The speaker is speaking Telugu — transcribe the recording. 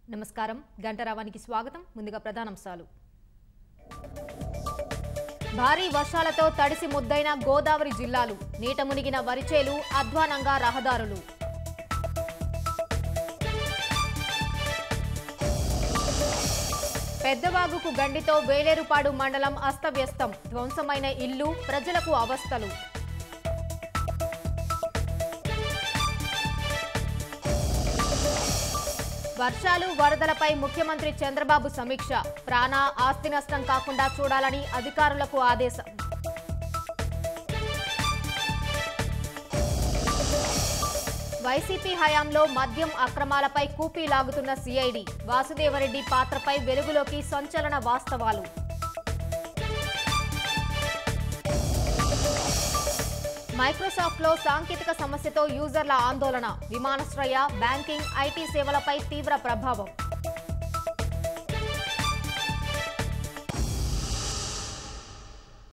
నమస్కారం గంటరావానికి స్వాగతం ముందుగా ప్రధానాంశాలు భారీ వర్షాలతో తడిసి ముద్దైన గోదావరి జిల్లాలు నీట మునిగిన వరిచేలు అధ్వానంగా రహదారులు పెద్దవాగుకు గండితో వేలేరుపాడు మండలం అస్తవ్యస్తం ధ్వంసమైన ఇల్లు ప్రజలకు అవస్థలు వర్షాలు వరదలపై ముఖ్యమంత్రి చంద్రబాబు సమీక్ష ప్రాణ ఆస్తి నష్టం కాకుండా చూడాలని అధికారులకు ఆదేశం వైసీపీ హయాంలో మద్యం అక్రమాలపై కూపీ లాగుతున్న సిఐడి వాసుదేవరెడ్డి పాత్రపై వెలుగులోకి సంచలన వాస్తవాలు మైక్రోసాఫ్ట్లో సాంకేతిక సమస్యతో యూజర్ల ఆందోళన విమానాశ్రయ బ్యాంకింగ్ ఐటీ సేవలపై తీవ్ర ప్రభావం